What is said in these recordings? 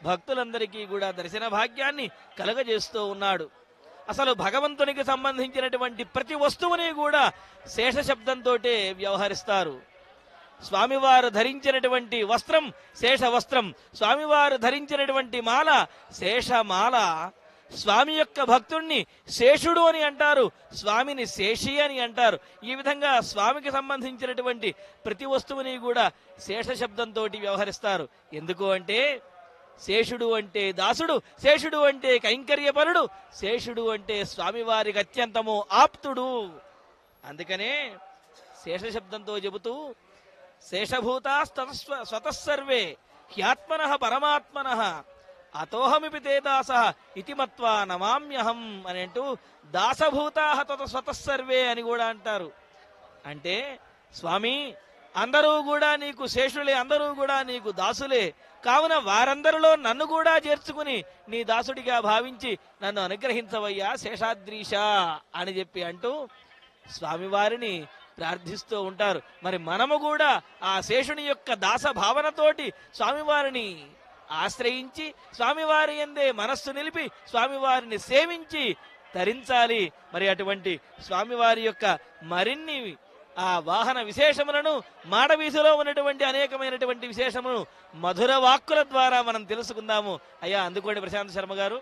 భక్తులందరికీ కూడా దర్శన భాగ్యాన్ని కలగజేస్తూ ఉన్నాడు అసలు భగవంతునికి సంబంధించినటువంటి ప్రతి వస్తువుని కూడా శేష శబ్దంతో వ్యవహరిస్తారు స్వామివారు ధరించినటువంటి వస్త్రం శేష వస్త్రం స్వామివారు ధరించినటువంటి మాల శేషమాల స్వామి యొక్క భక్తుణ్ణి శేషుడు అని అంటారు స్వామిని శేషి అని అంటారు ఈ విధంగా స్వామికి సంబంధించినటువంటి ప్రతి వస్తువుని కూడా శేష శబ్దంతో వ్యవహరిస్తారు ఎందుకు అంటే శేషుడు అంటే దాసుడు శేషుడు అంటే కైంకర్యపరుడు శేషుడు అంటే స్వామివారికి అత్యంతము ఆప్తుడు అందుకనే శేష శబ్దంతో చెబుతూ శేషభూతా స్వతస్సర్వే హ్యాత్మన పరమాత్మన అతోహమిపి తే దాస ఇతి మత్వా నమామ్యహం అని అంటూ దాసభూతా తత స్వతస్సర్వే అని కూడా అంటారు అంటే స్వామి అందరూ కూడా నీకు శేషులే అందరూ కూడా నీకు దాసులే కావున వారందరిలో నన్ను కూడా చేర్చుకుని నీ దాసుడిగా భావించి నన్ను అనుగ్రహించవయ్యా శేషాద్రీష అని చెప్పి అంటూ స్వామివారిని ప్రార్థిస్తూ ఉంటారు మరి మనము కూడా ఆ శేషుని యొక్క దాస భావనతోటి స్వామివారిని ఆశ్రయించి స్వామివారి ఎందే మనస్సు నిలిపి స్వామివారిని సేవించి తరించాలి మరి అటువంటి స్వామివారి యొక్క మరిన్ని ఆ వాహన విశేషములను మాడవీధిలో ఉన్నటువంటి అనేకమైనటువంటి విశేషమును మధుర వాక్కుల ద్వారా మనం తెలుసుకుందాము అయ్యా అందుకోండి ప్రశాంత్ శర్మ గారు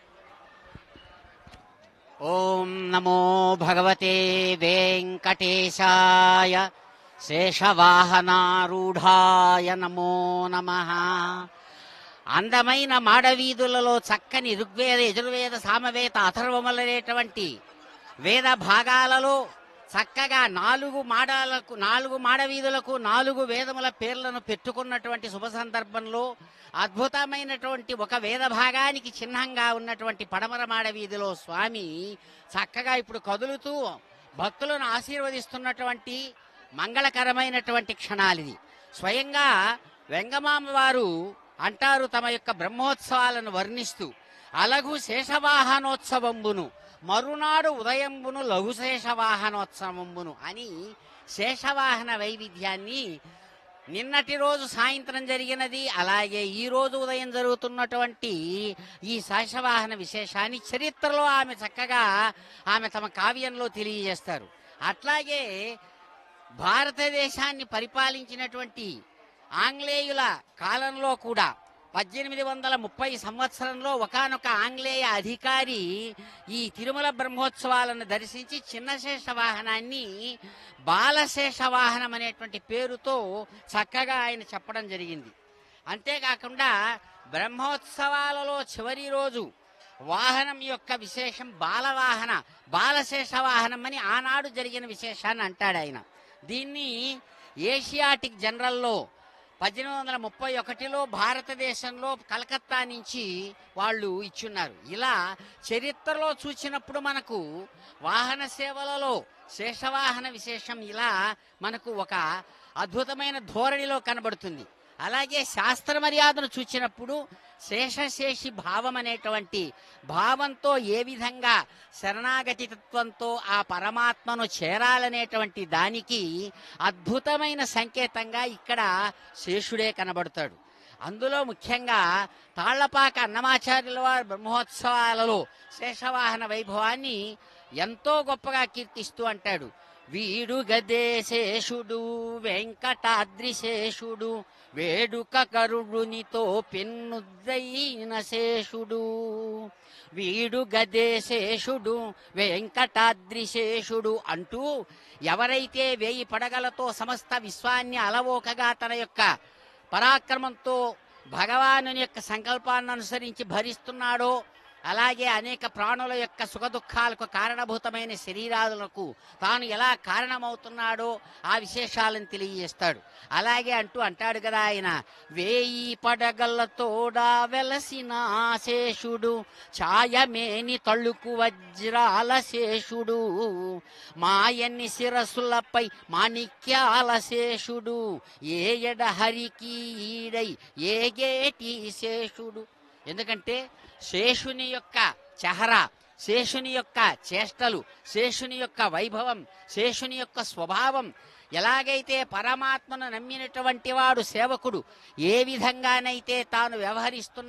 ఓం నమో భగవతే వెంకటేశాయ శేషవాహనారూఢాయ నమో నమ అందమైన మాడవీధులలో చక్కని ఋగ్వేద యజుర్వేద సామవేద అథర్వములనేటువంటి వేద భాగాలలో చక్కగా నాలుగు మాడాలకు నాలుగు మాడవీధులకు నాలుగు వేదముల పేర్లను పెట్టుకున్నటువంటి శుభ సందర్భంలో అద్భుతమైనటువంటి ఒక వేద భాగానికి చిహ్నంగా ఉన్నటువంటి పడమర మాడవీధిలో స్వామి చక్కగా ఇప్పుడు కదులుతూ భక్తులను ఆశీర్వదిస్తున్నటువంటి మంగళకరమైనటువంటి క్షణాలిది స్వయంగా వెంగమామ వారు అంటారు తమ యొక్క బ్రహ్మోత్సవాలను వర్ణిస్తూ అలగు శేషవాహనోత్సవంబును మరునాడు ఉదయంబును లఘు శేషవాహనోత్సవంబును అని శేషవాహన వైవిధ్యాన్ని నిన్నటి రోజు సాయంత్రం జరిగినది అలాగే ఈ రోజు ఉదయం జరుగుతున్నటువంటి ఈ శేషవాహన విశేషాన్ని చరిత్రలో ఆమె చక్కగా ఆమె తమ కావ్యంలో తెలియజేస్తారు అట్లాగే భారతదేశాన్ని పరిపాలించినటువంటి ఆంగ్లేయుల కాలంలో కూడా పద్దెనిమిది వందల ముప్పై సంవత్సరంలో ఒకానొక ఆంగ్లేయ అధికారి ఈ తిరుమల బ్రహ్మోత్సవాలను దర్శించి చిన్నశేష వాహనాన్ని బాలశేష వాహనం అనేటువంటి పేరుతో చక్కగా ఆయన చెప్పడం జరిగింది అంతేకాకుండా బ్రహ్మోత్సవాలలో చివరి రోజు వాహనం యొక్క విశేషం బాలవాహన బాలశేష వాహనం అని ఆనాడు జరిగిన విశేషాన్ని అంటాడు ఆయన దీన్ని ఏషియాటిక్ జనరల్లో పద్దెనిమిది వందల ముప్పై ఒకటిలో భారతదేశంలో కలకత్తా నుంచి వాళ్ళు ఇచ్చున్నారు ఇలా చరిత్రలో చూసినప్పుడు మనకు వాహన సేవలలో శేషవాహన విశేషం ఇలా మనకు ఒక అద్భుతమైన ధోరణిలో కనబడుతుంది అలాగే శాస్త్ర మర్యాదను చూచినప్పుడు శేషశేషి భావం అనేటువంటి భావంతో ఏ విధంగా శరణాగతి తత్వంతో ఆ పరమాత్మను చేరాలనేటువంటి దానికి అద్భుతమైన సంకేతంగా ఇక్కడ శేషుడే కనబడతాడు అందులో ముఖ్యంగా తాళ్లపాక అన్నమాచార్యుల వారి బ్రహ్మోత్సవాలలో శేషవాహన వైభవాన్ని ఎంతో గొప్పగా కీర్తిస్తూ అంటాడు వీడు గదేశేషుడు వెంకటాద్రిశేషుడు వేడుక కరుడునితో పెన్నుద్దైన శేషుడు వీడు గదేశేషుడు వెంకటాద్రిశేషుడు అంటూ ఎవరైతే వేయి పడగలతో సమస్త విశ్వాన్ని అలవోకగా తన యొక్క పరాక్రమంతో భగవాను యొక్క సంకల్పాన్ని అనుసరించి భరిస్తున్నాడో అలాగే అనేక ప్రాణుల యొక్క సుఖ దుఃఖాలకు కారణభూతమైన శరీరాదులకు తాను ఎలా కారణమవుతున్నాడో ఆ విశేషాలను తెలియజేస్తాడు అలాగే అంటూ అంటాడు కదా ఆయన వేయి పడగలతోడా వెలసిన శేషుడు ఛాయమేని తళుకు వజ్రాల శేషుడు మాయన్ని శిరస్సులపై మాణిక్యాల శేషుడు ఏ ఎడ హరికి ఈడై ఏగేటి శేషుడు ఎందుకంటే శేషుని యొక్క చెహరా శేషుని యొక్క చేష్టలు శేషుని యొక్క వైభవం శేషుని యొక్క స్వభావం ఎలాగైతే పరమాత్మను నమ్మినటువంటి వాడు సేవకుడు ఏ విధంగానైతే తాను వ్యవహరిస్తున్న